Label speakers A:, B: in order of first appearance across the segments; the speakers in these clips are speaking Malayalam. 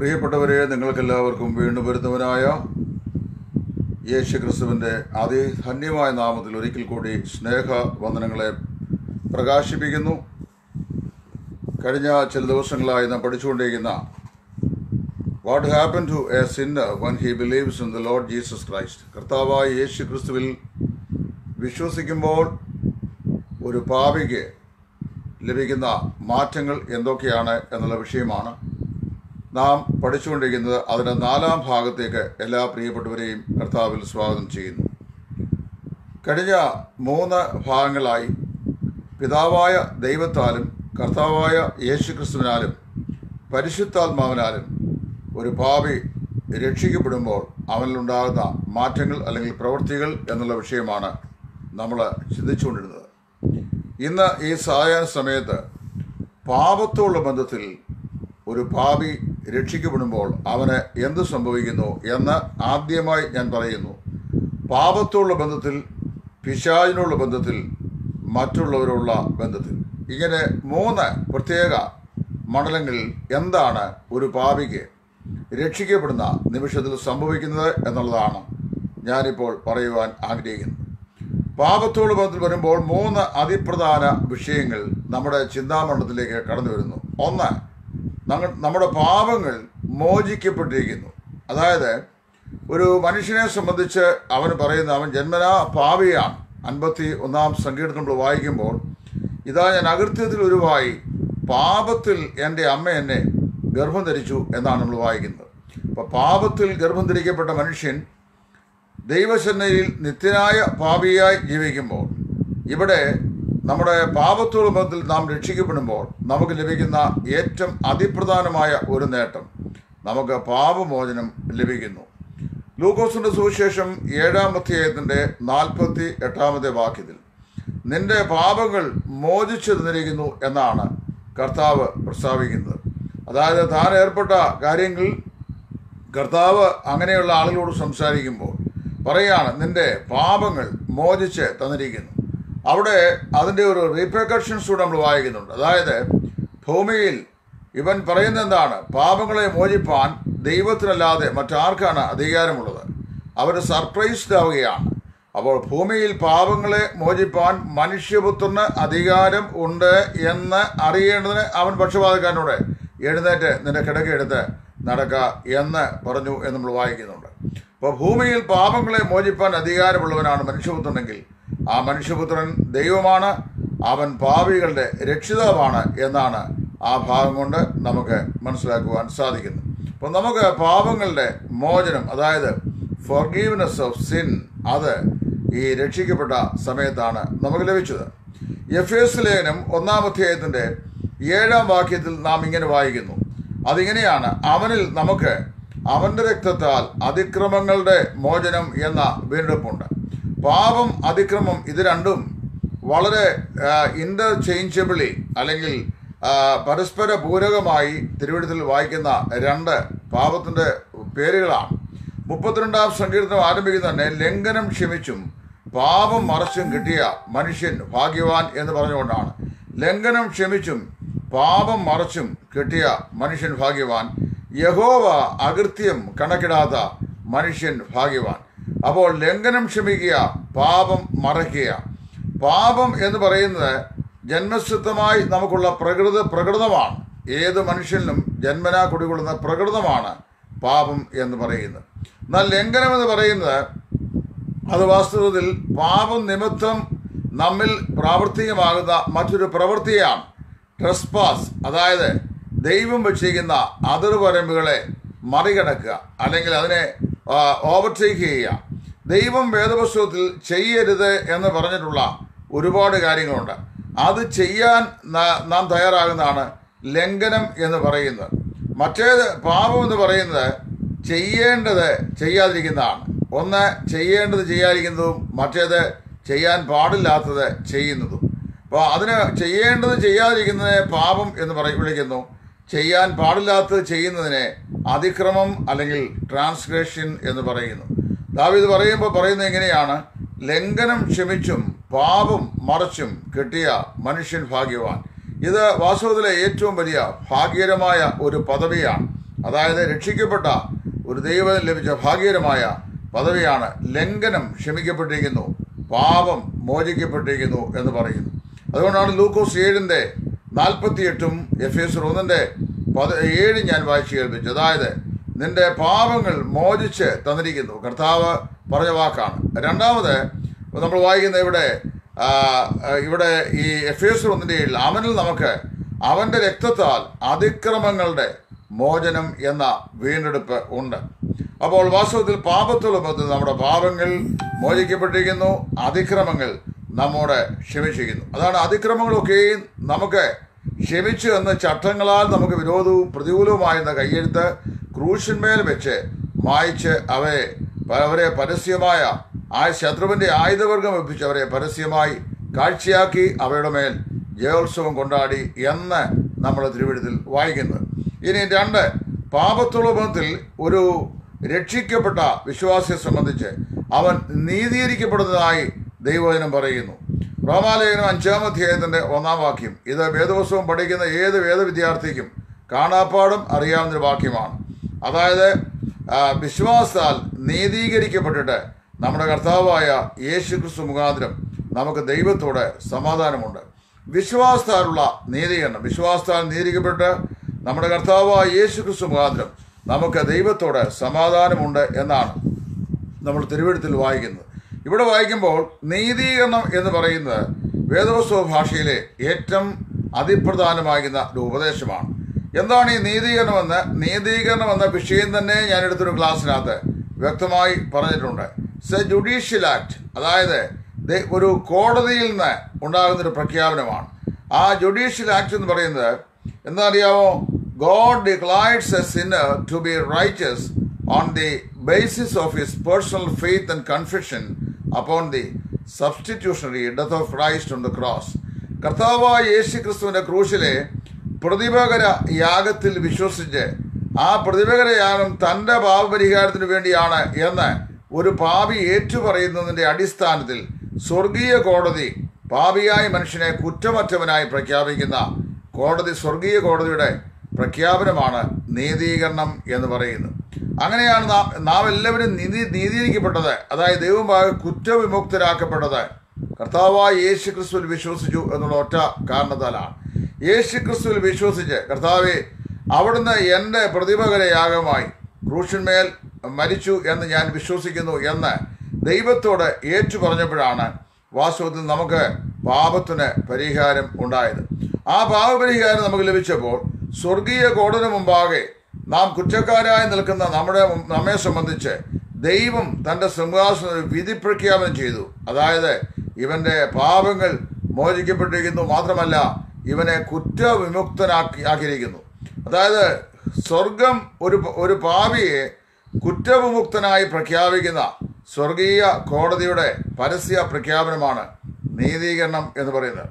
A: പ്രിയപ്പെട്ടവരെ നിങ്ങൾക്കെല്ലാവർക്കും വീണ്ടും വരുന്നവനായ യേശു ക്രിസ്തുവിൻ്റെ അതിധന്യമായ നാമത്തിൽ ഒരിക്കൽ കൂടി സ്നേഹ വന്ദനങ്ങളെ പ്രകാശിപ്പിക്കുന്നു കഴിഞ്ഞ ചില ദിവസങ്ങളായി നാം പഠിച്ചുകൊണ്ടിരിക്കുന്ന what happen to a sinner one he believes in the Lord Jesus Christ കർത്താവായ യേശു ക്രിസ്തുവിൽ വിശ്വസിക്കുമ്പോൾ ഒരു പാപിക്ക് ലഭിക്കുന്ന മാറ്റങ്ങൾ എന്തൊക്കെയാണ് എന്നുള്ള വിഷയമാണ് നാം പഠിച്ചുകൊണ്ടിരിക്കുന്നത് അതിൻ്റെ നാലാം ഭാഗത്തേക്ക് എല്ലാ പ്രിയപ്പെട്ടവരെയും കർത്താവിൽ സ്വാഗതം ചെയ്യുന്നു കഴിഞ്ഞ മൂന്ന് ഭാഗങ്ങളായി പിതാവായ ദൈവത്താലും കർത്താവായ യേശു ക്രിസ്തുവിനാലും പരിശുദ്ധാത്മാവിനാലും ഒരു പാപി രക്ഷിക്കപ്പെടുമ്പോൾ അവനിലുണ്ടാകുന്ന മാറ്റങ്ങൾ അല്ലെങ്കിൽ പ്രവൃത്തികൾ എന്നുള്ള വിഷയമാണ് നമ്മൾ ചിന്തിച്ചുകൊണ്ടിരുന്നത് ഇന്ന് ഈ സായാഹ്ന സമയത്ത് പാപത്തോടുള്ള ബന്ധത്തിൽ ഒരു പാപി രക്ഷിക്കപ്പെടുമ്പോൾ അവന് എന്ത് സംഭവിക്കുന്നു എന്ന് ആദ്യമായി ഞാൻ പറയുന്നു പാപത്തോടുള്ള ബന്ധത്തിൽ പിശാചിനുള്ള ബന്ധത്തിൽ മറ്റുള്ളവരുള്ള ബന്ധത്തിൽ ഇങ്ങനെ മൂന്ന് പ്രത്യേക മണ്ഡലങ്ങളിൽ എന്താണ് ഒരു പാപിക്ക് രക്ഷിക്കപ്പെടുന്ന നിമിഷത്തിൽ സംഭവിക്കുന്നത് എന്നുള്ളതാണ് ഞാനിപ്പോൾ പറയുവാൻ ആഗ്രഹിക്കുന്നത് പാപത്തോട് ബന്ധത്തിൽ വരുമ്പോൾ മൂന്ന് അതിപ്രധാന വിഷയങ്ങൾ നമ്മുടെ ചിന്താമണ്ഡലത്തിലേക്ക് കടന്നു വരുന്നു ഒന്ന് ഞങ്ങൾ- നമ്മുടെ പാപങ്ങൾ മോചിക്കപ്പെട്ടിരിക്കുന്നു അതായത് ഒരു മനുഷ്യനെ സംബന്ധിച്ച് അവൻ പറയുന്ന അവൻ ജന്മനാ പാപിയാണ് അൻപത്തി ഒന്നാം സങ്കീർത്തനം നമ്മൾ വായിക്കുമ്പോൾ ഇതാ ഞാൻ അകൃത്യത്തിൽ ഉരുവായി പാപത്തിൽ എൻ്റെ അമ്മ എന്നെ ഗർഭം ധരിച്ചു എന്നാണ് നമ്മൾ വായിക്കുന്നത് അപ്പോൾ പാപത്തിൽ ഗർഭം ധരിക്കപ്പെട്ട മനുഷ്യൻ ദൈവസന്നയിൽ നിത്യനായ പാപിയായി ജീവിക്കുമ്പോൾ ഇവിടെ നമ്മുടെ പാപത്തോട് ബന്ധത്തിൽ നാം രക്ഷിക്കപ്പെടുമ്പോൾ നമുക്ക് ലഭിക്കുന്ന ഏറ്റവും അതിപ്രധാനമായ ഒരു നേട്ടം നമുക്ക് പാപമോചനം ലഭിക്കുന്നു ലൂക്കോസിന്റെ സുവിശേഷം ഏഴാം അധ്യായത്തിന്റെ നാൽപ്പത്തി എട്ടാമത്തെ വാക്യത്തിൽ നിന്റെ പാപങ്ങൾ മോചിച്ചു തന്നിരിക്കുന്നു എന്നാണ് കർത്താവ് പ്രസ്താവിക്കുന്നത് അതായത് താൻ ഏർപ്പെട്ട കാര്യങ്ങൾ കർത്താവ് അങ്ങനെയുള്ള ആളുകളോട് സംസാരിക്കുമ്പോൾ പറയാണ് നിന്റെ പാപങ്ങൾ മോചിച്ച് തന്നിരിക്കുന്നു അവിടെ അതിൻ്റെ ഒരു റീപ്രക്കഷൻസ് കൂടെ നമ്മൾ വായിക്കുന്നുണ്ട് അതായത് ഭൂമിയിൽ ഇവൻ പറയുന്ന എന്താണ് പാപങ്ങളെ മോചിപ്പാൻ ദൈവത്തിനല്ലാതെ മറ്റാർക്കാണ് അധികാരമുള്ളത് അവർ സർപ്രൈസ്ഡ് ആവുകയാണ് അപ്പോൾ ഭൂമിയിൽ പാപങ്ങളെ മോചിപ്പാൻ മനുഷ്യപുത്രന് അധികാരം ഉണ്ട് എന്ന് അറിയേണ്ടതിന് അവൻ പക്ഷപാതക്കാരനോട് എഴുന്നേറ്റ് നിന്റെ കിടക്കെടുത്ത് നടക്ക എന്ന് പറഞ്ഞു എന്ന് നമ്മൾ വായിക്കുന്നുണ്ട് അപ്പോൾ ഭൂമിയിൽ പാപങ്ങളെ മോചിപ്പാൻ അധികാരമുള്ളവനാണ് മനുഷ്യപുത്രനെങ്കിൽ ആ മനുഷ്യപുത്രൻ ദൈവമാണ് അവൻ പാപികളുടെ രക്ഷിതാവാണ് എന്നാണ് ആ ഭാഗം കൊണ്ട് നമുക്ക് മനസ്സിലാക്കുവാൻ സാധിക്കുന്നത് അപ്പോൾ നമുക്ക് പാപങ്ങളുടെ മോചനം അതായത് ഫോർഗീവ്നെസ് ഓഫ് സിൻ അത് ഈ രക്ഷിക്കപ്പെട്ട സമയത്താണ് നമുക്ക് ലഭിച്ചത് എഫ് എസ് ലേഖനം ഒന്നാം അധ്യായത്തിന്റെ ഏഴാം വാക്യത്തിൽ നാം ഇങ്ങനെ വായിക്കുന്നു അതിങ്ങനെയാണ് അവനിൽ നമുക്ക് അവന്റെ രക്തത്താൽ അതിക്രമങ്ങളുടെ മോചനം എന്ന വീണ്ടെടുപ്പുണ്ട് പാപം അതിക്രമം ഇത് രണ്ടും വളരെ ഇന്റർചേഞ്ചബിളി അല്ലെങ്കിൽ ആ, പരസ്പര പൂരകമായി തിരുവഴുത്തിൽ വായിക്കുന്ന രണ്ട് പാപത്തിന്റെ പേരുകളാണ് മുപ്പത്തിരണ്ടാം സങ്കീർത്തനം ആരംഭിക്കുന്ന തന്നെ ലംഘനം ക്ഷമിച്ചും പാപം മറച്ചും കിട്ടിയ മനുഷ്യൻ ഭാഗ്യവാൻ എന്ന് പറഞ്ഞുകൊണ്ടാണ് ലംഘനം ക്ഷമിച്ചും പാപം മറച്ചും കിട്ടിയ മനുഷ്യൻ ഭാഗ്യവാൻ യഹോവ അകൃത്യം കണക്കിടാത്ത മനുഷ്യൻ ഭാഗ്യവാൻ അപ്പോൾ ലംഘനം ക്ഷമിക്കുക പാപം മറയ്ക്കുക പാപം എന്ന് പറയുന്നത് ജന്മസിദ്ധമായി നമുക്കുള്ള പ്രകൃത പ്രകൃതമാണ് ഏത് മനുഷ്യനിലും ജന്മനാ കുടികൊള്ളുന്ന പ്രകൃതമാണ് പാപം എന്ന് പറയുന്നത് എന്നാൽ ലംഘനം എന്ന് പറയുന്നത് അത് വാസ്തവത്തിൽ പാപം നിമിത്തം നമ്മിൽ പ്രാവർത്തികമാകുന്ന മറ്റൊരു പ്രവൃത്തിയാണ് ട്രസ്പാസ് അതായത് ദൈവം വെച്ചിരിക്കുന്ന അതിർവരമ്പുകളെ മറികടക്കുക അല്ലെങ്കിൽ അതിനെ ഓവർടേക്ക് ചെയ്യുക ദൈവം വേദപുസ്തകത്തിൽ ചെയ്യരുത് എന്ന് പറഞ്ഞിട്ടുള്ള ഒരുപാട് കാര്യങ്ങളുണ്ട് അത് ചെയ്യാൻ ന- നാം തയ്യാറാകുന്നതാണ് ലംഘനം എന്ന് പറയുന്നത് മറ്റേത് പാപം എന്ന് പറയുന്നത് ചെയ്യേണ്ടത് ചെയ്യാതിരിക്കുന്നതാണ് ഒന്ന് ചെയ്യേണ്ടത് ചെയ്യാതിരിക്കുന്നതും മറ്റേത് ചെയ്യാൻ പാടില്ലാത്തത് ചെയ്യുന്നതും അപ്പോൾ അതിന് ചെയ്യേണ്ടത് ചെയ്യാതിരിക്കുന്നതിനെ പാപം എന്ന് പറയും വിളിക്കുന്നു ചെയ്യാൻ പാടില്ലാത്തത് ചെയ്യുന്നതിനെ അതിക്രമം അല്ലെങ്കിൽ ട്രാൻസ്ഗ്രഷൻ എന്ന് പറയുന്നു ദാവീദ് പറയുമ്പോൾ പറയുന്നത് എങ്ങനെയാണ് ലംഘനം ക്ഷമിച്ചും പാപം മറച്ചും കിട്ടിയ മനുഷ്യൻ ഭാഗ്യവാൻ ഇത് വാസ്തവത്തിലെ ഏറ്റവും വലിയ ഭാഗ്യകരമായ ഒരു പദവിയാണ് അതായത് രക്ഷിക്കപ്പെട്ട ഒരു ദൈവം ലഭിച്ച ഭാഗ്യകരമായ പദവിയാണ് ലംഘനം ക്ഷമിക്കപ്പെട്ടിരിക്കുന്നു പാപം മോചിക്കപ്പെട്ടിരിക്കുന്നു എന്ന് പറയുന്നു അതുകൊണ്ടാണ് ലൂക്കോസ് ഏഴിന്റെ നാൽപ്പത്തിയെട്ടും എഫ് എസ് ഒന്നിന്റെ പത ഏഴ് ഞാൻ വായിച്ചു കേൾപ്പിച്ചു അതായത് നിന്റെ പാപങ്ങൾ മോചിച്ച് തന്നിരിക്കുന്നു കർത്താവ് പറഞ്ഞ വാക്കാണ് രണ്ടാമത് നമ്മൾ വായിക്കുന്ന ഇവിടെ ആ, ഇവിടെ ഈ എഫ് എസ് ഒന്നിന്റെ ഏഴിൽ അവനിൽ നമുക്ക് അവന്റെ രക്തത്താൽ അതിക്രമങ്ങളുടെ മോചനം എന്ന വീണ്ടെടുപ്പ് ഉണ്ട് അപ്പോൾ വാസ്തവത്തിൽ പാപത്തോട് ബന്ധത്തിൽ നമ്മുടെ പാപങ്ങൾ മോചിക്കപ്പെട്ടിരിക്കുന്നു അതിക്രമങ്ങൾ നമ്മോട് ക്ഷമിച്ചിരിക്കുന്നു അതാണ് അതിക്രമങ്ങളൊക്കെയും നമുക്ക് ക്ഷമിച്ചു എന്ന് ചട്ടങ്ങളാൽ നമുക്ക് വിരോധവും പ്രതികൂലവുമായിരുന്ന കയ്യെഴുത്ത് ക്രൂശന്മേൽ വെച്ച് മായ്ച്ച് അവയെ അവരെ പരസ്യമായ ആ ശത്രുവിന്റെ ആയുധവർഗം വെപ്പിച്ച് അവരെ പരസ്യമായി കാഴ്ചയാക്കി അവയുടെ മേൽ ജയോത്സവം കൊണ്ടാടി എന്ന് നമ്മൾ തിരുവഴുത്തിൽ വായിക്കുന്നത് ഇനി രണ്ട് പാപത്തുള്ള ബന്ധത്തിൽ ഒരു രക്ഷിക്കപ്പെട്ട വിശ്വാസിയെ സംബന്ധിച്ച് അവൻ നീതീകരിക്കപ്പെടുന്നതായി ദൈവവചനം പറയുന്നു റോമാലേഖനം അഞ്ചാം അധ്യായത്തിന്റെ ഒന്നാം വാക്യം ഇത് വേദപുസ്തകം പഠിക്കുന്ന ഏത് വേദവിദ്യാർത്ഥിക്കും കാണാപ്പാടും അറിയാവുന്ന ഒരു വാക്യമാണ് അതായത് ആ, വിശ്വാസത്താൽ നീതീകരിക്കപ്പെട്ടിട്ട് നമ്മുടെ കർത്താവായ യേശു ക്രിസ്തു മുഖാന്തരം നമുക്ക് ദൈവത്തോട് സമാധാനമുണ്ട് വിശ്വാസത്താലുള്ള നീതീകരണം വിശ്വാസത്താൽ നീതിക്കപ്പെട്ട് നമ്മുടെ കർത്താവായ യേശു ക്രിസ്തു മുഖാന്തരം നമുക്ക് ദൈവത്തോട് സമാധാനമുണ്ട് എന്നാണ് നമ്മൾ തിരുവഴുത്തിൽ വായിക്കുന്നത് ഇവിടെ വായിക്കുമ്പോൾ നീതീകരണം എന്ന് പറയുന്നത് വേദോത്സവ ഭാഷയിലെ ഏറ്റവും അതിപ്രധാനമാകുന്ന ഒരു ഉപദേശമാണ് എന്താണ് ഈ നീതീകരണമെന്ന് നീതീകരണം എന്ന വിഷയം തന്നെ ഞാൻ എടുത്തൊരു ക്ലാസ്സിനകത്ത് വ്യക്തമായി പറഞ്ഞിട്ടുണ്ട് ഇറ്റ്സ് എ ജുഡീഷ്യൽ ആക്ട് അതായത് ദേ- ഒരു കോടതിയിൽ നിന്ന് ഉണ്ടാകുന്ന ഒരു പ്രഖ്യാപനമാണ് ആ ജുഡീഷ്യൽ ആക്ട് എന്ന് പറയുന്നത് എന്താ അറിയാമോ God declares a sinner to be righteous on the basis of his personal faith and confession upon the substitutionary death of Christ on the cross കർത്താവായ യേശു ക്രിസ്തുവിന്റെ ക്രൂശിലെ പ്രതിപകര യാഗത്തിൽ വിശ്വസിച്ച് ആ പ്രതിപകര യാഗം തന്റെ പാപപരിഹാരത്തിന് വേണ്ടിയാണ് എന്ന് ഒരു പാപി ഏറ്റുപറയുന്നതിന്റെ അടിസ്ഥാനത്തിൽ സ്വർഗീയ കോടതി പാപിയായ മനുഷ്യനെ കുറ്റമറ്റവനായി പ്രഖ്യാപിക്കുന്ന കോടതി സ്വർഗീയ കോടതിയുടെ പ്രഖ്യാപനമാണ് നീതീകരണം എന്ന് പറയുന്നത് അങ്ങനെയാണ് നാം നാം എല്ലാവരും നീതി നീതീകരിക്കപ്പെട്ടത് അതായത് ദൈവമായി കുറ്റവിമുക്തരാക്കപ്പെട്ടത് കർത്താവായ യേശു ക്രിസ്തുവിൽ വിശ്വസിച്ചു എന്നുള്ള ഒറ്റ കാരണത്താലാണ് യേശു ക്രിസ്തുവിൽ വിശ്വസിച്ച് കർത്താവെ അവിടുന്ന് എൻ്റെ പ്രതിപകരയാഗമായി ക്രൂശന്മേൽ മരിച്ചു എന്ന് ഞാൻ വിശ്വസിക്കുന്നു എന്ന് ദൈവത്തോട് ഏറ്റു പറഞ്ഞപ്പോഴാണ് വാസ്തവത്തിൽ നമുക്ക് പാപത്തിന് പരിഹാരം ഉണ്ടായത് ആ പാപപരിഹാരം നമുക്ക് ലഭിച്ചപ്പോൾ സ്വർഗീയ കോടതിന് മുമ്പാകെ നാം കുറ്റക്കാരായി നിൽക്കുന്ന നമ്മുടെ നമ്മെ സംബന്ധിച്ച് ദൈവം തന്റെ സിംഹാസനം വിധി പ്രഖ്യാപനം ചെയ്തു അതായത് ഇവന്റെ പാപങ്ങൾ മോചിക്കപ്പെട്ടിരിക്കുന്നു മാത്രമല്ല ഇവനെ കുറ്റവിമുക്തനാക്കി ആക്കിയിരിക്കുന്നു അതായത് സ്വർഗം ഒരു ഒരു പാപിയെ കുറ്റവിമുക്തനായി പ്രഖ്യാപിക്കുന്ന സ്വർഗീയ കോടതിയുടെ പരസ്യ പ്രഖ്യാപനമാണ് നീതീകരണം എന്ന് പറയുന്നത്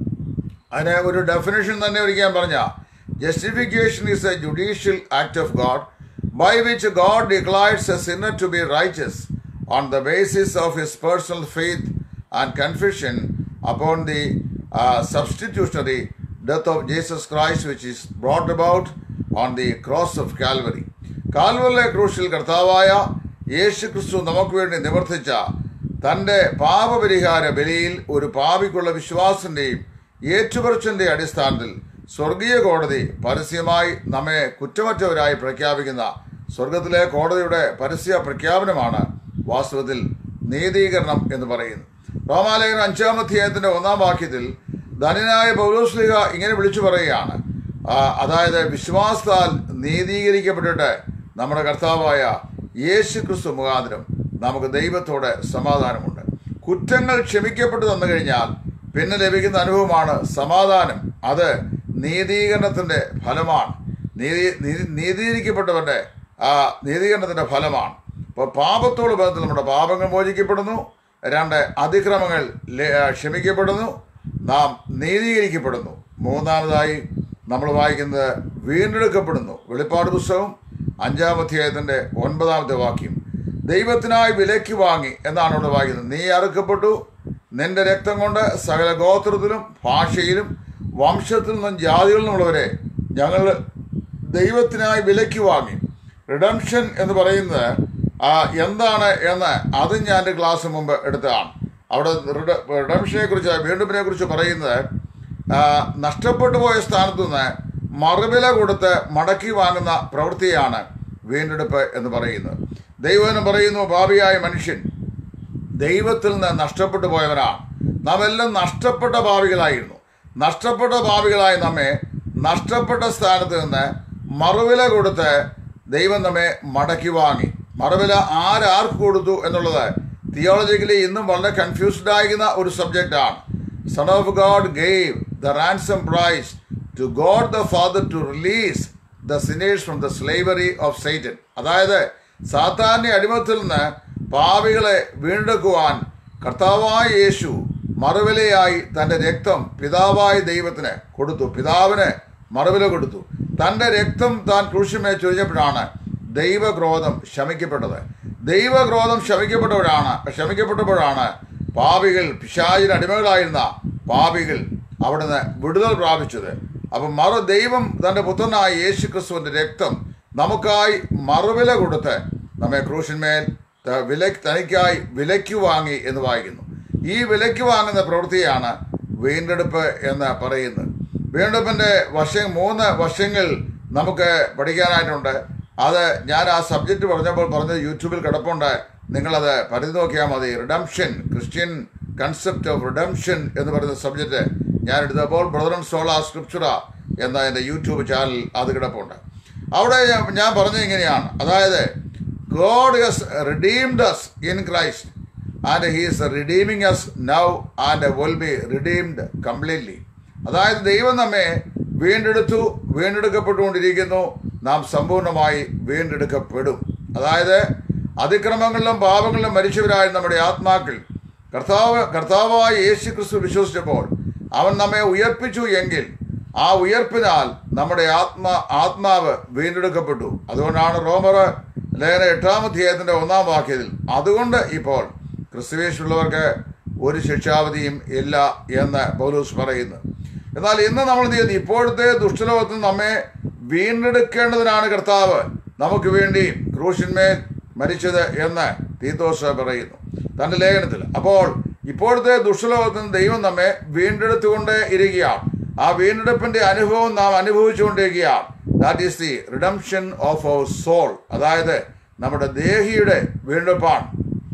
A: അതിന് ഒരു ഡെഫിനേഷൻ തന്നെ ഒരിക്കൽ പറഞ്ഞ justification is a judicial act of God by which God declares a sinner to be righteous on the basis of his personal faith and confusion upon the substitutionary death of Jesus Christ which is brought about on the cross of Calvary കാൽവറിലെ ക്രൂശിൽ കർത്താവായ യേശു ക്രിസ്തു നമുക്ക് വേണ്ടി നിവർത്തിച്ച തന്റെ പാപപരിഹാര ബലിയിൽ ഒരു പാപിക്കുള്ള വിശ്വാസന്റെയും ഏറ്റുപറച്ചിന്റെ അടിസ്ഥാനത്തിൽ സ്വർഗീയ കോടതി പരസ്യമായി നമ്മെ കുറ്റമറ്റവരായി പ്രഖ്യാപിക്കുന്ന സ്വർഗത്തിലെ കോടതിയുടെ പരസ്യ പ്രഖ്യാപനമാണ് വാസ്തവത്തിൽ നീതീകരണം എന്ന് പറയുന്നത് റോമാലേഖനം അഞ്ചാം അധ്യായത്തിന്റെ ഒന്നാം വാക്യത്തിൽ ധനനായ പൗലോസ്ലിഹ ഇങ്ങനെ വിളിച്ചു പറയുകയാണ് ആ, അതായത് വിശ്വാസത്താൽ നീതീകരിക്കപ്പെട്ടിട്ട് നമ്മുടെ കർത്താവായ യേശു ക്രിസ്തു മുഖാന്തരം നമുക്ക് ദൈവത്തോടെ സമാധാനമുണ്ട് കുറ്റങ്ങൾ ക്ഷമിക്കപ്പെട്ടു തന്നു കഴിഞ്ഞാൽ പിന്നെ ലഭിക്കുന്ന അനുഭവമാണ് സമാധാനം അത് നീതീകരണത്തിന്റെ ഫലമാണ് നീതി നീതി- നീതീകരിക്കപ്പെട്ടവരുടെ ആ നീതീകരണത്തിന്റെ ഫലമാണ് അപ്പോൾ പാപത്തോട് ബന്ധത്തിൽ നമ്മുടെ പാപങ്ങൾ മോചിക്കപ്പെടുന്നു രണ്ട് അതിക്രമങ്ങൾ ലെ- ആ, ക്ഷമിക്കപ്പെടുന്നു നാം നീതീകരിക്കപ്പെടുന്നു മൂന്നാമതായി നമ്മൾ വായിക്കുന്നത് വീണ്ടെടുക്കപ്പെടുന്നു വെളിപ്പാട് പുസ്തകം അഞ്ചാം അധ്യായത്തിന്റെ ഒൻപതാമത്തെ വാക്യം ദൈവത്തിനായി വിലയ്ക്ക് വാങ്ങി എന്നാണ് ഇവിടെ വായിക്കുന്നത് നീ അറുക്കപ്പെട്ടു നിന്റെ രക്തം കൊണ്ട് സകല ഗോത്രത്തിലും ഭാഷയിലും വംശത്തിൽ നിന്നും ജാതികളിൽ നിന്നുള്ളവരെ ഞങ്ങൾ ദൈവത്തിനായി വിലയ്ക്ക് വാങ്ങി റിഡംഷൻ എന്ന് പറയുന്നത് ആ, എന്താണ് എന്ന് അത് ഞാൻ എൻ്റെ ക്ലാസ് മുമ്പ് എടുത്തതാണ് അവിടെ റിഡംഷനെ കുറിച്ച് വീണ്ടുമിനെ കുറിച്ച് പറയുന്നത് ആ, നഷ്ടപ്പെട്ടു പോയ സ്ഥാനത്തു നിന്ന് മറുവില കൊടുത്ത് മടക്കി വാങ്ങുന്ന പ്രവൃത്തിയാണ് വീണ്ടെടുപ്പ് എന്ന് പറയുന്നത് ദൈവം പറയുന്നു പാപിയായ മനുഷ്യൻ ദൈവത്തിൽ നിന്ന് നഷ്ടപ്പെട്ടു പോയവരാണ് നാം എല്ലാം നഷ്ടപ്പെട്ട ഭാവികളായിരുന്നു നഷ്ടപ്പെട്ട ഭാവികളായി നമ്മെ നഷ്ടപ്പെട്ട സ്ഥാനത്ത് നിന്ന് മറുവില കൊടുത്ത് ദൈവം നമ്മെ മടക്കി വാങ്ങി മറുവില ആരാർക്ക് കൊടുത്തു എന്നുള്ളത് തിയോളജിക്കലി ഇന്നും വളരെ കൺഫ്യൂസ്ഡ് ആയിരിക്കുന്ന ഒരു സബ്ജക്റ്റാണ് son of God gave the ransom price to God the Father to release the sinners from the slavery of Satan അതായത് സാത്താന്റെ അടിമത്തിൽ നിന്ന് പാവികളെ വീണ്ടെടുക്കുവാൻ കർത്താവായ യേശു മറുവിലയായി തന്റെ രക്തം പിതാവായ ദൈവത്തിന് കൊടുത്തു പിതാവിന് മറുവില കൊടുത്തു തന്റെ രക്തം താൻ ക്രൂശിമേ ചൊരിഞ്ഞപ്പോഴാണ് ദൈവക്രോധം ശമിക്കപ്പെട്ടത് ദൈവക്രോധം ശമിക്കപ്പെട്ടവരാണ് ശമിക്കപ്പെട്ടപ്പോഴാണ് പാപികൾ പിശാചിന് അടിമകളായിരുന്ന പാപികൾ അവിടുന്ന് വിടുതൽ പ്രാപിച്ചത് അപ്പം മറു ദൈവം തന്റെ പുത്രനായ യേശു ക്രിസ്തുവിന്റെ രക്തം നമുക്കായി മറുവില കൊടുത്ത് നമ്മെ ക്രൂശന്മേൽ ത- വില തനിക്കായി വിലയ്ക്ക് വാങ്ങി എന്ന് വായിക്കുന്നു ഈ വിലയ്ക്ക് വാങ്ങുന്ന പ്രവൃത്തിയാണ് വീണ്ടെടുപ്പ് എന്ന് പറയുന്നത് വീണ്ടെടുപ്പിന്റെ വശം മൂന്ന് വശങ്ങൾ നമുക്ക് പഠിക്കാനായിട്ടുണ്ട് അത് ഞാൻ ആ സബ്ജക്റ്റ് പറഞ്ഞപ്പോൾ പറഞ്ഞത് യൂട്യൂബിൽ കിടപ്പുണ്ട് നിങ്ങളത് പരിധി നോക്കിയാൽ മതി redemption Christian concept of redemption എന്ന് പറയുന്ന സബ്ജക്റ്റ് ഞാൻ എടുത്തപ്പോൾ ബ്രദർ ആൻഡ് സോള സ്ക്രിപ്ചറ എന്ന എൻ്റെ യൂട്യൂബ് ചാനൽ അത് കിടപ്പുണ്ട് അവിടെ ഞാൻ- ഞാൻ പറഞ്ഞത് ഇങ്ങനെയാണ് അതായത് God has redeemed us in Christ and he's redeeming us now and will be redeemed completely അതായത് ദൈവം നമ്മെ വീണ്ടെടുത്തു വീണ്ടെടുക്കപ്പെട്ടുകൊണ്ടിരിക്കുന്നു നാം സമ്പൂർണ്ണമായി വീണ്ടെടുക്കപ്പെടും അതായത് അതിക്രമങ്ങളിലും പാപങ്ങളിലും മരിച്ചവരായ നമ്മുടെ ആത്മാക്കൾ കർത്താവ് കർത്താവായ യേശു ക്രിസ്തു വിശ്വസിച്ചപ്പോൾ അവൻ നമ്മെ ഉയർപ്പിച്ചു എങ്കിൽ ആ ഉയർപ്പിനാൽ നമ്മുടെ ആത്മ ആത്മാവ് വീണ്ടെടുക്കപ്പെട്ടു അതുകൊണ്ടാണ് റോമർ ലേഖന എട്ടാം അധ്യായത്തിന്റെ ഒന്നാം വാക്യത്തിൽ അതുകൊണ്ട് ഇപ്പോൾ ക്രിസ്തുവേശുള്ളവർക്ക് ഒരു ശിക്ഷാവധിയും ഇല്ല എന്ന് പൗലൂസ് പറയുന്നു എന്നാൽ ഇന്ന് നമ്മൾ എന്ത് ചെയ്യുന്നു ഇപ്പോഴത്തെ ദുഷ്ടലോകത്തിൽ നമ്മെ വീണ്ടെടുക്കേണ്ടതിനാണ് കർത്താവ് നമുക്ക് വേണ്ടി ക്രൂശന്മേൽ മരിച്ചത് എന്ന് തീത്തോസ് പറയുന്നു തന്റെ ലേഖനത്തിൽ അപ്പോൾ ഇപ്പോഴത്തെ ദുഷ്ടലോകത്തിൽ നിന്ന് ദൈവം നമ്മെ വീണ്ടെടുത്തുകൊണ്ടേ ഇരിക്കുകയാണ് ആ വീണ്ടെടുപ്പിന്റെ അനുഭവം നാം അനുഭവിച്ചുകൊണ്ടിരിക്കുകയാണ് that is the redemption of our soul അതായത് നമ്മുടെ ദേഹിയുടെ വീണ്ടെടുപ്പാണ്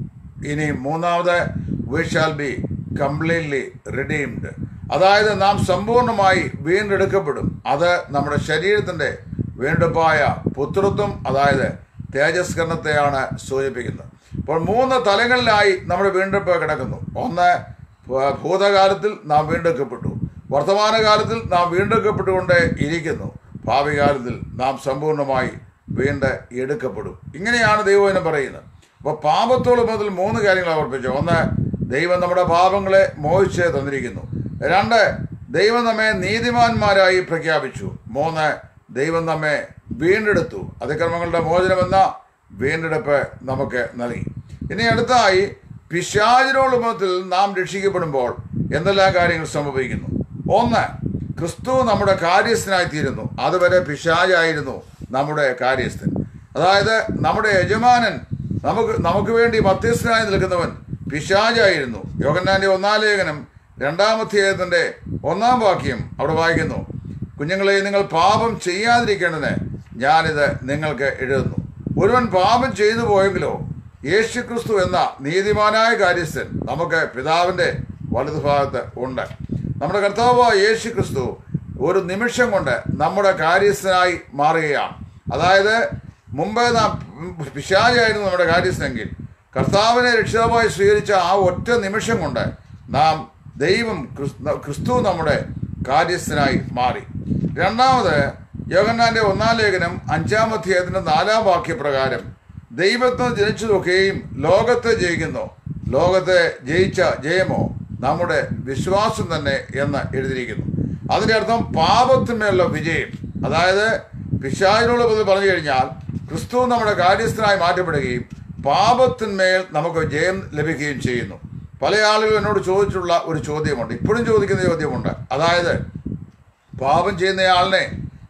A: ഇനി മൂന്നാമത് we shall be completely redeemed അതായത് നാം സമ്പൂർണ്ണമായി വീണ്ടെടുക്കപ്പെടും അത് നമ്മുടെ ശരീരത്തിന്റെ വീണ്ടെടുപ്പായ പുത്രത്വം അതായത് തേജസ്കരണത്തെയാണ് സൂചിപ്പിക്കുന്നത് അപ്പോൾ മൂന്ന് തലങ്ങളിലായി നമ്മുടെ വീണ്ടെടുപ്പ് കിടക്കുന്നു ഒന്ന് ഭ- ഭൂതകാലത്തിൽ നാം വീണ്ടെടുക്കപ്പെട്ടു വർത്തമാനകാലത്തിൽ നാം വീണ്ടെടുക്കപ്പെട്ടുകൊണ്ട് ഇരിക്കുന്നു ഭാവി കാലത്തിൽ നാം സമ്പൂർണ്ണമായി വീണ്ട് എടുക്കപ്പെടും ഇങ്ങനെയാണ് ദൈവം പറയുന്നത് അപ്പോൾ പാപത്തോട് മുതൽ മൂന്ന് കാര്യങ്ങൾ അവർപ്പിച്ചു ഒന്ന് ദൈവം നമ്മുടെ പാപങ്ങളെ മോഹിച്ച് തന്നിരിക്കുന്നു രണ്ട് ദൈവം നമ്മെ നീതിമാന്മാരായി പ്രഖ്യാപിച്ചു മൂന്ന് ദൈവം നമ്മെ വീണ്ടെടുത്തു അതിക്രമങ്ങളുടെ മോചനമെന്ന വീണ്ടെടുപ്പ് നമുക്ക് നൽകി ഇനി അടുത്തായി പിശാചിനോളുമത്തിൽ നാം രക്ഷിക്കപ്പെടുമ്പോൾ എന്തെല്ലാം കാര്യങ്ങൾ സംഭവിക്കുന്നു ഒന്ന് ക്രിസ്തു നമ്മുടെ കാര്യസ്ഥനായി തീരുന്നു അതുവരെ പിശാചായിരുന്നു നമ്മുടെ കാര്യസ്ഥൻ അതായത് നമ്മുടെ യജമാനൻ നമുക്ക് നമുക്ക് വേണ്ടി മധ്യസ്ഥനായി നിൽക്കുന്നവൻ പിശാചായിരുന്നു യോഗന്നാന്റെ ഒന്നാം ലേഖനം രണ്ടാമധ്യായത്തിന്റെ ഒന്നാം വാക്യം അവിടെ വായിക്കുന്നു കുഞ്ഞുങ്ങളെ നിങ്ങൾ പാപം ചെയ്യാതിരിക്കേണ്ടതിന് ഞാനിത് നിങ്ങൾക്ക് എഴുതുന്നു ഒരുവൻ പാപം ചെയ്തു പോയെങ്കിലോ യേശുക്രിസ്തു എന്ന നീതിമാനായ കാര്യസ്ഥൻ നമുക്ക് പിതാവിന്റെ വലതുഭാഗത്ത് ഉണ്ട് നമ്മുടെ കർത്താവായ യേശു ക്രിസ്തു ഒരു നിമിഷം കൊണ്ട് നമ്മുടെ കാര്യസ്ഥനായി മാറുകയാണ് അതായത് മുമ്പ് നാം പിശാചായിരുന്നു നമ്മുടെ കാര്യസ്ഥനെങ്കിൽ കർത്താവിനെ രക്ഷിതാവായി സ്വീകരിച്ച ആ ഒറ്റ നിമിഷം കൊണ്ട് നാം ദൈവം ക്രിസ്തു- ക്രിസ്തു നമ്മുടെ കാര്യസ്ഥനായി മാറി രണ്ടാമത് യോഗന്നാന്റെ ഒന്നാം ലേഖനം അഞ്ചാം അധ്യായത്തിന്റെ നാലാം വാക്യപ്രകാരം ദൈവത്തിന് ജനിച്ചതൊക്കെയും ലോകത്തെ ജയിക്കുന്നു ലോകത്തെ ജയിച്ച ജയമോ നമ്മുടെ വിശ്വാസം തന്നെ എന്ന് എഴുതിയിരിക്കുന്നു അതിന്റെ അർത്ഥം പാപത്തിന്മേലുള്ള വിജയം അതായത് പിശാചിനോട് പൊതുവെ പറഞ്ഞു കഴിഞ്ഞാൽ ക്രിസ്തു നമ്മുടെ കാര്യസ്ഥനായി മാറ്റപ്പെടുകയും പാപത്തിന്മേൽ നമുക്ക് ജയം ലഭിക്കുകയും ചെയ്യുന്നു പല ആളുകൾ എന്നോട് ചോദിച്ചിട്ടുള്ള ഒരു ചോദ്യമുണ്ട് ഇപ്പോഴും ചോദിക്കുന്ന ചോദ്യമുണ്ട് അതായത് പാപം ചെയ്യുന്നയാളിനെ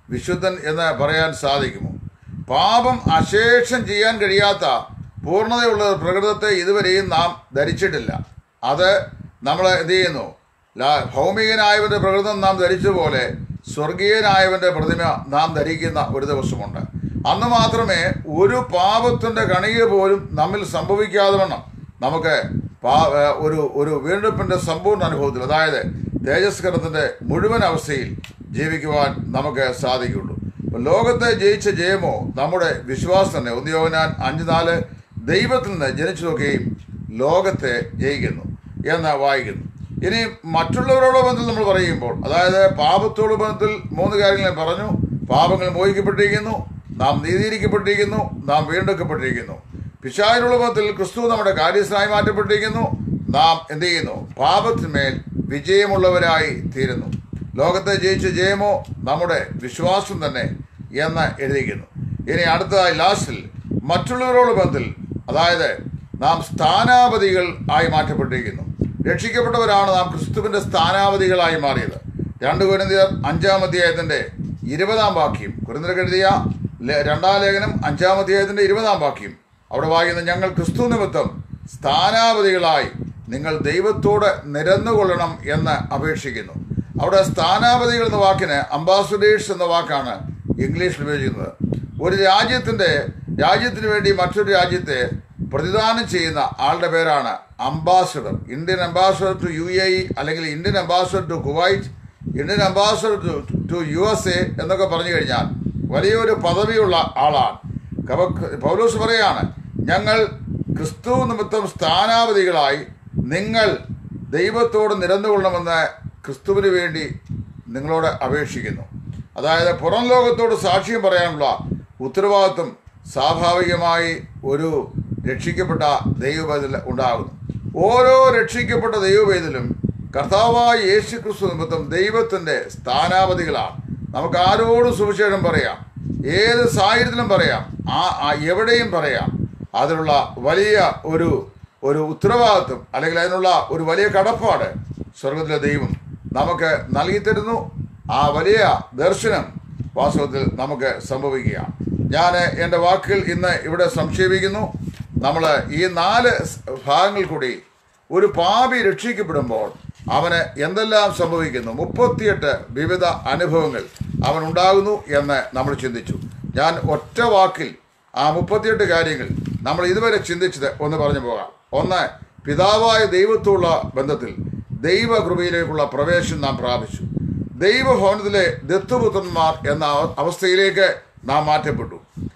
A: വിശുദ്ധൻ എന്ന് പറയാൻ സാധിക്കുമോ പാപം അശേഷം ചെയ്യാൻ കഴിയാത്ത പൂർണ്ണതയുള്ള ഒരു പ്രകൃതത്തെ ഇതുവരെയും നാം ധരിച്ചിട്ടില്ല അത് നമ്മൾ എന്ത് ചെയ്യുന്നു ലാ- ഭൗമികനായവന്റെ പ്രകൃതം നാം ധരിച്ചതുപോലെ സ്വർഗീയനായവന്റെ പ്രതിമ നാം ധരിക്കുന്ന ഒരു ദിവസമുണ്ട് അന്ന് മാത്രമേ ഒരു പാപത്തിന്റെ കണിക പോലും നമ്മിൽ സംഭവിക്കാതെ വണ്ണം നമുക്ക് പാ- ഏ, ഒരു ഒരു വീണ്ടെടുപ്പിന്റെ സമ്പൂർണ്ണ അനുഭവത്തിൽ അതായത് തേജസ്കരത്തിന്റെ മുഴുവൻ അവസ്ഥയിൽ ജീവിക്കുവാൻ നമുക്ക് സാധിക്കുള്ളൂ അപ്പൊ ലോകത്തെ ജയിച്ച ജയമോ നമ്മുടെ വിശ്വാസം തന്നെ ഒന്ന് യോഹന്നാൻ അഞ്ച് നാല് ദൈവത്തിൽ നിന്ന് ജനിച്ചു നോക്കുകയും ലോകത്തെ ജയിക്കുന്നു എന്ന് വായിക്കുന്നു ഇനി മറ്റുള്ളവരോട് ബന്ധത്തിൽ നമ്മൾ പറയുമ്പോൾ അതായത് പാപത്തോട് ബന്ധത്തിൽ മൂന്ന് കാര്യങ്ങൾ ഞാൻ പറഞ്ഞു പാപങ്ങൾ മോഹിക്കപ്പെട്ടിരിക്കുന്നു നാം നീതിയിരിക്കപ്പെട്ടിരിക്കുന്നു നാം വീണ്ടെടുക്കപ്പെട്ടിരിക്കുന്നു പിശാചിനുള്ള ബന്ധത്തിൽ ക്രിസ്തു നമ്മുടെ കാര്യസ്ഥനായി മാറ്റപ്പെട്ടിരിക്കുന്നു നാം എന്ത് ചെയ്യുന്നു പാപത്തിന്മേൽ വിജയമുള്ളവരായി തീരുന്നു ലോകത്തെ ജയിച്ച ജയമോ നമ്മുടെ വിശ്വാസം തന്നെ എന്ന് എഴുതിയിരിക്കുന്നു ഇനി അടുത്തതായി ലാസ്റ്റിൽ മറ്റുള്ളവരോട് ബന്ധത്തിൽ അതായത് നാം സ്ഥാനാപതികൾ ആയി മാറ്റപ്പെട്ടിരിക്കുന്നു രക്ഷിക്കപ്പെട്ടവരാണ് നാം ക്രിസ്തുവിന്റെ സ്ഥാനാപതികളായി മാറിയത് രണ്ട് കുരിന്തിയർ അഞ്ചാം അധ്യായത്തിന്റെ ഇരുപതാം വാക്യം കുരിന്തിയർക്ക് എഴുതിയ ലെ- രണ്ടാം ലേഖനം അഞ്ചാം അധ്യായത്തിന്റെ ഇരുപതാം വാക്യം അവിടെ വായിക്കുന്ന ഞങ്ങൾ ക്രിസ്തു നിമിത്തം സ്ഥാനാപതികളായി നിങ്ങൾ ദൈവത്തോട് നിരന്നുകൊള്ളണം എന്ന് അപേക്ഷിക്കുന്നു അവിടെ സ്ഥാനാപതികൾ എന്ന വാക്കിന് അംബാസഡേഴ്സ് എന്ന വാക്കാണ് ഇംഗ്ലീഷിൽ ഉപയോഗിക്കുന്നത് ഒരു രാജ്യത്തിന്റെ രാജ്യത്തിന് വേണ്ടി മറ്റൊരു രാജ്യത്തെ പ്രതിദാനം ചെയ്യുന്ന ആളുടെ പേരാണ് ambassador Indian ambassador to U A E അല്ലെങ്കിൽ Indian ambassador to Kuwait Indian ambassador to to U S A എന്നൊക്കെ പറഞ്ഞു കഴിഞ്ഞാൽ വലിയൊരു പദവിയുള്ള ആളാണ് കവ- പൗലോസ് പറയാണ് ഞങ്ങൾ ക്രിസ്തു നിമിത്തം സ്ഥാനാപതികളായി നിങ്ങൾ ദൈവത്തോട് നിരന്നുകൊള്ളണമെന്ന് ക്രിസ്തുവിന് വേണ്ടി നിങ്ങളോട് അപേക്ഷിക്കുന്നു അതായത് പുറം ലോകത്തോട് സാക്ഷ്യം പറയാനുള്ള ഉത്തരവാദിത്വം സ്വാഭാവികമായി ഒരു രക്ഷിക്കപ്പെട്ട ദൈവവേദന ഉണ്ടാകുന്നു ഓരോ രക്ഷിക്കപ്പെട്ട ദൈവവേദലും കർത്താവായ യേശു ക്രിസ്തു നിമിത്തം ദൈവത്തിന്റെ സ്ഥാനാപതികളാണ് നമുക്ക് ആരോടും സുവിശേഷം പറയാം ഏത് സാഹചര്യത്തിലും പറയാം ആ ആ എവിടെയും പറയാം അതിനുള്ള വലിയ ഒരു ഒരു ഉത്തരവാദിത്വം അല്ലെങ്കിൽ അതിനുള്ള ഒരു വലിയ കടപ്പാട് സ്വർഗത്തിലെ ദൈവം നമുക്ക് നൽകി തരുന്നു ആ വലിയ ദർശനം വാസ്തവത്തിൽ നമുക്ക് സംഭവിക്കുകയാണ് ഞാൻ എൻ്റെ വാക്കുകൾ ഇന്ന് ഇവിടെ സംക്ഷേപിക്കുന്നു നമ്മൾ ഈ നാല് സ് ഭാഗങ്ങൾ കൂടി ഒരു പാപി രക്ഷിക്കപ്പെടുമ്പോൾ അവന് എന്തെല്ലാം സംഭവിക്കുന്നു മുപ്പത്തിയെട്ട് വിവിധ അനുഭവങ്ങൾ അവൻ ഉണ്ടാകുന്നു എന്ന് നമ്മൾ ചിന്തിച്ചു ഞാൻ ഒറ്റ വാക്കിൽ ആ മുപ്പത്തിയെട്ട് കാര്യങ്ങൾ നമ്മൾ ഇതുവരെ ചിന്തിച്ചത് ഒന്ന് പറഞ്ഞു പോകാം ഒന്ന് പിതാവായ ദൈവത്തോടുള്ള ബന്ധത്തിൽ ദൈവകൃപയിലേക്കുള്ള പ്രവേശനം നാം പ്രാപിച്ചു ദൈവഭവനത്തിലെ ദത്തുപുത്രന്മാർ എന്ന അവ- അവസ്ഥയിലേക്ക് നാം മാറ്റപ്പെട്ടു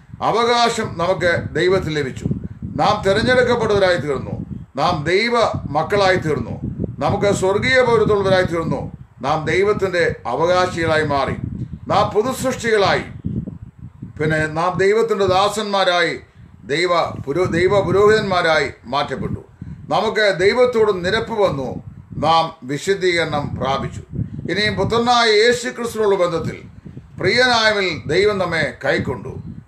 A: അവകാശം നമുക്ക് ദൈവത്തിൽ ലഭിച്ചു നാം തിരഞ്ഞെടുക്കപ്പെട്ടവരായി തീർന്നു നാം ദൈവ മക്കളായി തീർന്നു നമുക്ക് സ്വർഗീയ പൗരത്തുള്ളവരായി തീർന്നു നാം ദൈവത്തിന്റെ അവകാശികളായി മാറി നാം പുതുസൃഷ്ടികളായി പിന്നെ നാം ദൈവത്തിന്റെ ദാസന്മാരായി ദൈവ പുരോ ദൈവ പുരോഹിതന്മാരായി മാറ്റപ്പെട്ടു നമുക്ക് ദൈവത്തോട് നിരപ്പ് വന്നു നാം വിശുദ്ധീകരണം പ്രാപിച്ചു ഇനിയും പുത്രനായ യേശു ക്രിസ്തുവിനുള്ള ബന്ധത്തിൽ പ്രിയനായവൽ ദൈവം നമ്മെ കൈക്കൊണ്ടു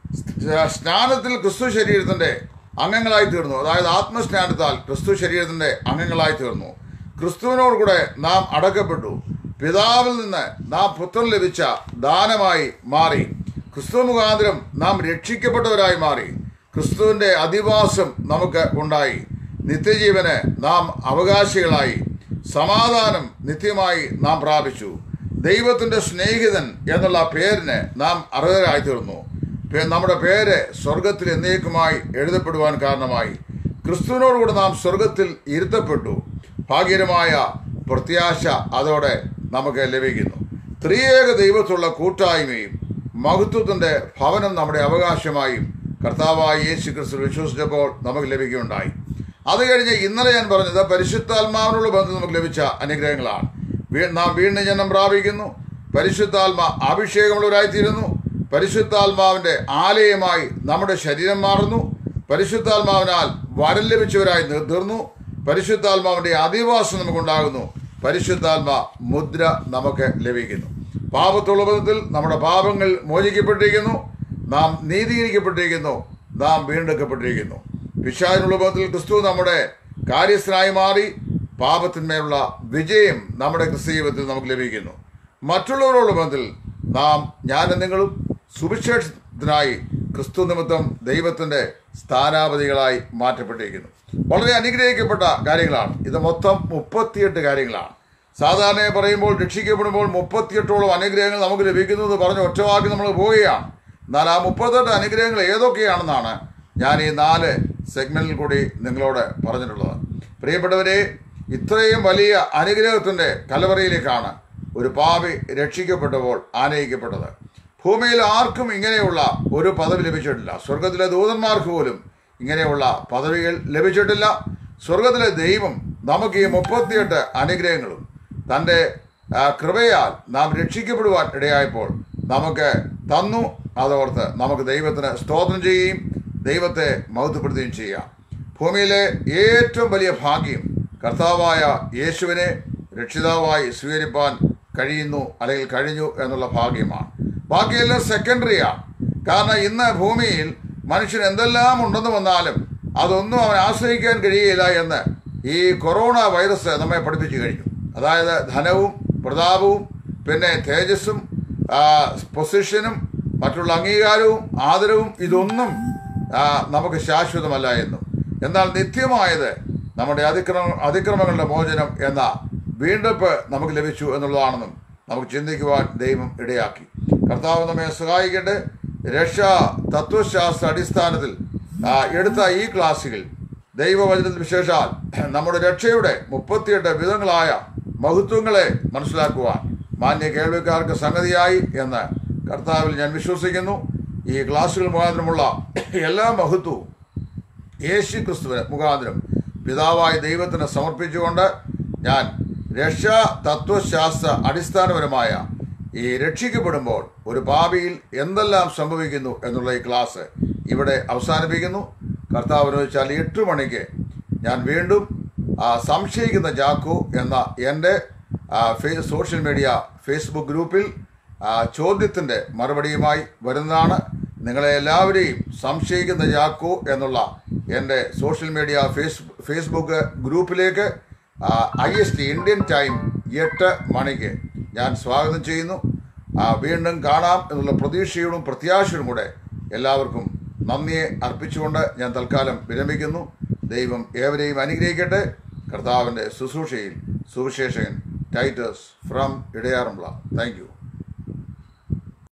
A: സ്- സ്നാനത്തിൽ ക്രിസ്തു ശരീരത്തിന്റെ അംഗങ്ങളായി തീർന്നു അതായത് ആത്മസ്നാനത്താൽ ക്രിസ്തു ശരീരത്തിന്റെ അംഗങ്ങളായി തീർന്നു ക്രിസ്തുവിനോട് കൂടെ നാം അടക്കപ്പെട്ടു പിതാവിൽ നിന്ന് നാം പുത്രൻ ലഭിച്ച ദാനമായി മാറി ക്രിസ്തു മുഖാന്തരം നാം രക്ഷിക്കപ്പെട്ടവരായി മാറി ക്രിസ്തുവിന്റെ അധിവാസം നമുക്ക് ഉണ്ടായി നിത്യജീവന് നാം അവകാശികളായി സമാധാനം നിത്യമായി നാം പ്രാപിച്ചു ദൈവത്തിന്റെ സ്നേഹിതൻ എന്നുള്ള പേരിന് നാം അർഹരായി തീർന്നു പേ- നമ്മുടെ പേര് സ്വർഗത്തിൽ എന്നേക്കുമായി എഴുതപ്പെടുവാൻ കാരണമായി ക്രിസ്തുവിനോടുകൂടെ നാം സ്വർഗത്തിൽ ഇരുത്തപ്പെട്ടു ഭാഗ്യകരമായ പ്രത്യാശ അതോടെ നമുക്ക് ലഭിക്കുന്നു ത്രിയേക ദൈവത്തുള്ള കൂട്ടായ്മയും മഹത്വത്തിന്റെ ഭവനം നമ്മുടെ അവകാശമായും കർത്താവായ യേശു ക്രിസ്തു വിശ്വസിച്ചപ്പോൾ നമുക്ക് ലഭിക്കുകയുണ്ടായി അത് കഴിഞ്ഞ് ഇന്നലെ ഞാൻ പറഞ്ഞത് പരിശുദ്ധാത്മാവിനുള്ള ബന്ധം നമുക്ക് ലഭിച്ച അനുഗ്രഹങ്ങളാണ് വീ- നാം വീണ്ടും ജന്മം പ്രാപിക്കുന്നു പരിശുദ്ധാത്മ അഭിഷേകമുള്ളവരായിത്തീരുന്നു പരിശുദ്ധാത്മാവിന്റെ ആലയമായി നമ്മുടെ ശരീരം മാറുന്നു പരിശുദ്ധാത്മാവിനാൽ വരം ലഭിച്ചവരായി നിർത്തീർന്നു പരിശുദ്ധാത്മാവിന്റെ അധിവാസം നമുക്കുണ്ടാകുന്നു പരിശുദ്ധാത്മ മുദ്ര നമുക്ക് ലഭിക്കുന്നു പാപത്തുള്ള ബന്ധത്തിൽ നമ്മുടെ പാപങ്ങൾ മോചിക്കപ്പെട്ടിരിക്കുന്നു നാം നീതീകരിക്കപ്പെട്ടിരിക്കുന്നു നാം വീണ്ടെടുക്കപ്പെട്ടിരിക്കുന്നു പിശാചിനുള്ള ബന്ധത്തിൽ ക്രിസ്തു നമ്മുടെ കാര്യസ്ഥനായി മാറി പാപത്തിന്മേലുള്ള വിജയം നമ്മുടെ ക്രിസ്തു ജീവിതത്തിൽ നമുക്ക് ലഭിക്കുന്നു മറ്റുള്ളവരോട് ബന്ധത്തിൽ നാം ഞാനും നിങ്ങളും സുവിശേഷത്തിനായി ക്രിസ്തു നിമിത്തം ദൈവത്തിന്റെ സ്ഥാനാപതികളായി മാറ്റപ്പെട്ടിരിക്കുന്നു വളരെ അനുഗ്രഹിക്കപ്പെട്ട കാര്യങ്ങളാണ് ഇത് മൊത്തം മുപ്പത്തിയെട്ട് കാര്യങ്ങളാണ് സാധാരണ പറയുമ്പോൾ രക്ഷിക്കപ്പെടുമ്പോൾ മുപ്പത്തിയെട്ടോളം അനുഗ്രഹങ്ങൾ നമുക്ക് ലഭിക്കുന്നു എന്ന് പറഞ്ഞ് ഒറ്റവാക്കി നമ്മൾ പോവുകയാണ് എന്നാൽ ആ മുപ്പത്തെട്ട് അനുഗ്രഹങ്ങൾ ഏതൊക്കെയാണെന്നാണ് ഞാൻ ഈ നാല് സെഗ്മെന്റിൽ കൂടി നിങ്ങളോട് പറഞ്ഞിട്ടുള്ളത് പ്രിയപ്പെട്ടവരെ ഇത്രയും വലിയ അനുഗ്രഹത്തിന്റെ കലവറയിലേക്കാണ് ഒരു പാപി രക്ഷിക്കപ്പെട്ടപ്പോൾ ആനയിക്കപ്പെട്ടത് ഭൂമിയിൽ ആർക്കും ഇങ്ങനെയുള്ള ഒരു പദവി ലഭിച്ചിട്ടില്ല സ്വർഗത്തിലെ ദൂതന്മാർക്ക് പോലും ഇങ്ങനെയുള്ള പദവികൾ ലഭിച്ചിട്ടില്ല സ്വർഗത്തിലെ ദൈവം നമുക്ക് ഈ മുപ്പത്തിയെട്ട് അനുഗ്രഹങ്ങളും തൻ്റെ ആ, കൃപയാൽ നാം രക്ഷിക്കപ്പെടുവാൻ ഇടയായപ്പോൾ നമുക്ക് തന്നു അതോർത്ത് നമുക്ക് ദൈവത്തിന് സ്തോത്രം ചെയ്യുകയും ദൈവത്തെ മഹത്വപ്പെടുത്തുകയും ചെയ്യാം ഭൂമിയിലെ ഏറ്റവും വലിയ ഭാഗ്യം കർത്താവായ യേശുവിനെ രക്ഷിതാവായി സ്വീകരിപ്പാൻ കഴിയുന്നു അല്ലെങ്കിൽ കഴിഞ്ഞു എന്നുള്ള ഭാഗ്യമാണ് ബാക്കിയെല്ലാം സെക്കൻഡറിയാണ് കാരണം ഇന്ന് ഭൂമിയിൽ മനുഷ്യൻ എന്തെല്ലാം ഉണ്ടെന്ന് വന്നാലും അതൊന്നും അവൻ ആശ്രയിക്കാൻ കഴിയില്ല എന്ന് ഈ കൊറോണ വൈറസ് നമ്മെ പഠിപ്പിച്ചു കഴിഞ്ഞു അതായത് ധനവും പ്രതാപവും പിന്നെ തേജസ്സും ആ, പൊസിഷനും മറ്റുള്ള അംഗീകാരവും ആദരവും ഇതൊന്നും ആ, നമുക്ക് ശാശ്വതമല്ല എന്നും എന്നാൽ നിത്യമായത് നമ്മുടെ അതിക്രമ അതിക്രമങ്ങളുടെ മോചനം എന്ന വീണ്ടെടുപ്പ് നമുക്ക് ലഭിച്ചു എന്നുള്ളതാണെന്നും നമുക്ക് ചിന്തിക്കുവാൻ ദൈവം ഇടയാക്കി കർത്താവ് നമ്മെ സഹായിക്കട്ടെ രക്ഷാ തത്വശാസ്ത്ര അടിസ്ഥാനത്തിൽ ആ, എടുത്ത ഈ ക്ലാസ്സുകൾ ദൈവവചനത്തിൽ വിശേഷാൽ നമ്മുടെ രക്ഷയുടെ മുപ്പത്തിയെട്ട് വിധങ്ങളായ മഹത്വങ്ങളെ മനസ്സിലാക്കുവാൻ മാന്യ കേൾവിക്കാർക്ക് സംഗതിയായി എന്ന് കർത്താവിൽ ഞാൻ വിശ്വസിക്കുന്നു ഈ ക്ലാസ്സുകൾ മുഖാന്തരമുള്ള എല്ലാ മഹത്വവും യേശു ക്രിസ്തുവിന് മുഖാന്തരം പിതാവായ ദൈവത്തിന് സമർപ്പിച്ചുകൊണ്ട് ഞാൻ രക്ഷാ തത്വശാസ്ത്ര അടിസ്ഥാനപരമായ ഈ രക്ഷിക്കപ്പെടുമ്പോൾ ഒരു പാപിയിൽ എന്തെല്ലാം സംഭവിക്കുന്നു എന്നുള്ള ഈ ക്ലാസ് ഇവിടെ അവസാനിപ്പിക്കുന്നു കർത്താവ് അനുവദിച്ചാൽ എട്ട് മണിക്ക് ഞാൻ വീണ്ടും ആ, സംശയിക്കുന്ന ജാക്കു എന്ന എൻ്റെ ആ, ഫേ- സോഷ്യൽ മീഡിയ ഫേസ്ബുക്ക് ഗ്രൂപ്പിൽ ആ, ചോദ്യത്തിൻ്റെ മറുപടിയുമായി വരുന്നതാണ് നിങ്ങളെ എല്ലാവരെയും സംശയിക്കുന്ന ജാക്കു എന്നുള്ള എൻ്റെ സോഷ്യൽ മീഡിയ ഫേസ് ഫേസ്ബുക്ക് ഗ്രൂപ്പിലേക്ക് I S T Indian time എട്ട് മണിക്ക് ഞാൻ സ്വാഗതം ചെയ്യുന്നു ആ, വീണ്ടും കാണാം എന്നുള്ള പ്രതീക്ഷയോടും പ്രത്യാശയോടും കൂടെ എല്ലാവർക്കും നന്ദിയെ അർപ്പിച്ചുകൊണ്ട് ഞാൻ തൽക്കാലം വിരമിക്കുന്നു ദൈവം ഏവരെയും അനുഗ്രഹിക്കട്ടെ കർത്താവിൻ്റെ ശുശ്രൂഷയിൽ സുവിശേഷകൻ ടൈറ്റസ് ഫ്രം ഇടയാറുംല താങ്ക് യു